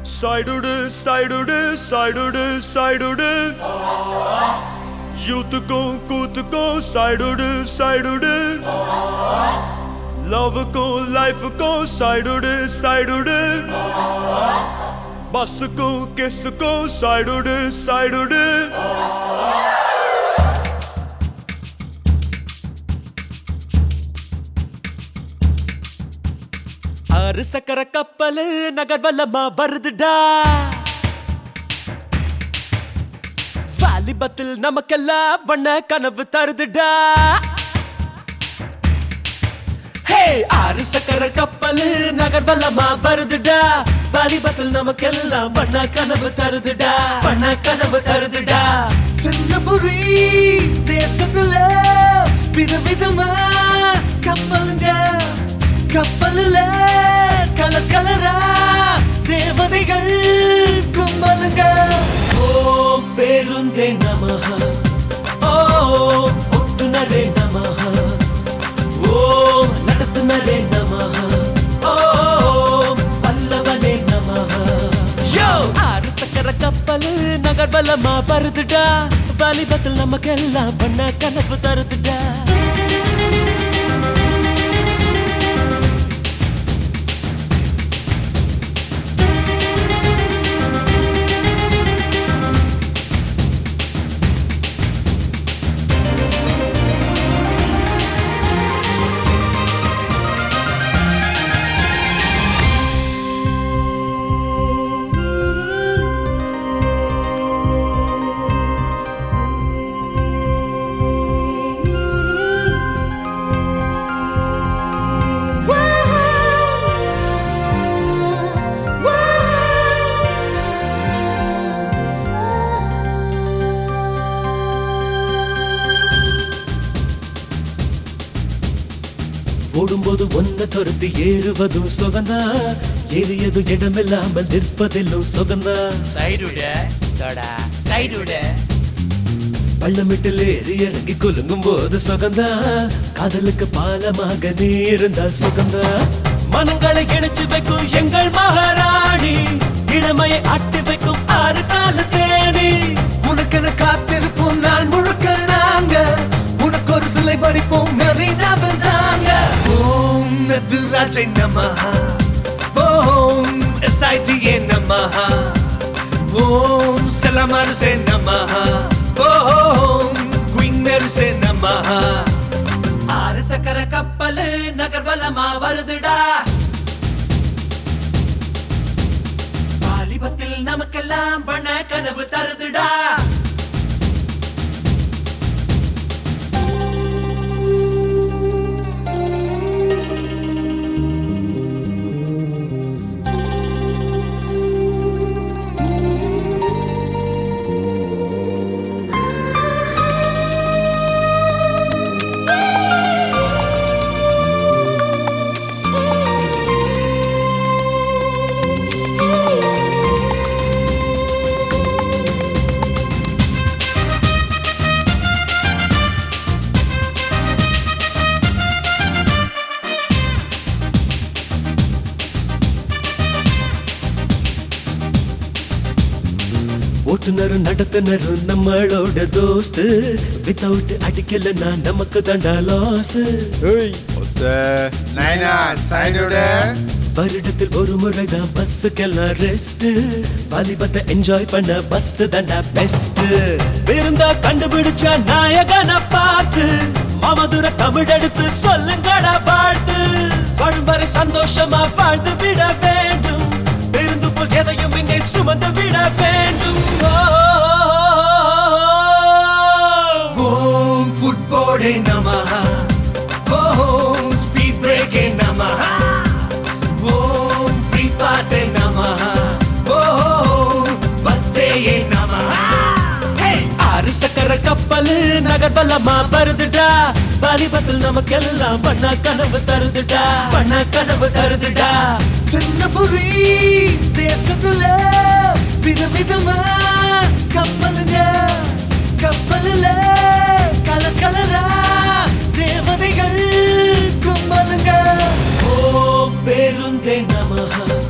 சைடுடு சைடுடு சைடுடு சைடுடு யூத்துக்கும் கூத்துக்கும் சைடுடு சைடுடு லவ்வுக்கும் லைஃபுக்கும் சைடுடு சைடுடு பஸ்ஸுக்கும் கிஸ்ஸுக்கும் சைடுடு சைடுடு ஆறு சக்கர கப்பல் நகர்வலமா வருதுடா வாலிபத்தில் நமக்கெல்லாம் வண்ண கனவு தருதுடா ஹே ஆறு சக்கர கப்பல் நகர்வலமா வருதுடா வாலிபத்தில் நமக்கெல்லாம் வண்ண கனவு தருதுடா வண்ண கனவு தருதுடா சின்னபுரி தேசத்துல விதவிதமா கப்பலுங்க கப்பலுல கலர் கலரா தேவதைகள் கும்பலுங்க ஓம் பேருந்தே நமஹ ஓம் ஒட்டுநரே நமஹ ஓம் நடத்துனரே நமஹ ஓம் பல்லவனே நமஹ யோ ஆறு சக்கர கப்பல் நகர்வலமா வருதுடா வாலிபத்தில் நமக்கெல்லாம் பண்ண கனவு தருதுடா ஓடும்போது ஒன்ன துரத்தி ஏறுவதும் சுகந்தா ஏறியது இடமில்லாமல் நிற்பதிலும் சுகந்தா சைடுட தொடா சைடுட பள்ளமிட்டில் ஏறி இறங்கி குலுங்கும் போது சுகந்தா காதலுக்கு பாலமாக நீ இருந்தால் சுகந்தா மனங்களை இணைச்சு வைக்கும் எங்கள் மகாராணி இளமையை அட்டி வைக்கும் ஆறு கால தேனி உனக்கென காத்திருப்போம் நாள் முழுக்க நாங்க உனக்கு ஒரு சிலை படிப்போம் மெரினாவில் தாங்க ஓம் நதுராஜை நமஹா ஓம் எஸ்ஐடிஏ நமஹா ஓம் ஸ்டெல்லா மார்சே நமஹா ஓம் குயின் மெர்சே நமஹா ஆறு சக்கர கப்பல் நகர்வலமா வருதுடா வாலிபத்தில் நமக்கெல்லாம் வண்ண கனவு தருதுடா ஓட்டுநரும் நடத்துனரும் நம்மளோட தோஸ்து வித்தவுட் அடிக்கலன்னா நமக்கு தண்டா லாஸ் ஒத்த நைனா சைடோட வருடத்தில் ஒரு முறைதான் பஸ்ஸுக்கெல்லாம் ரெஸ்ட் வாலிபத்தை என்ஜாய் பண்ண பஸ் தாண்டா பெஸ்ட் விருந்தா கண்டுபிடிச்ச நாயகனை பார்த்து மாமதுர தமிழ் எடுத்து சொல்லுங்கடா பாட்டு வாழும் வரை சந்தோஷமா வாழ்ந்து விட வேண்டும் விருந்து போல் எதையும் இங்கே சுமந்து விட வேண்டும் ஓ, ஓம் ஃபுட்போர்டே நமஹா ஓம் ஸ்பீட் பிரேக்கே நமஹா ஓம் ஃப்ரீ பாஸே நமஹா ஓம் பஸ் டேயே நமஹா ஆறு சக்கர கப்பல் நகர்வலமா வருதுடா வாலிபத்தில் நமக்கெல்லாம் பண்ண கனவு தருதுடா பண்ண கனவு தருதுடா சின்னபுரி தேசத்துல விதவிதமா கப்பலுங்க கப்பலுல கலர் கலரா தேவதைகள் கும்பலுங்க ஓ பேருந்தே நமஹ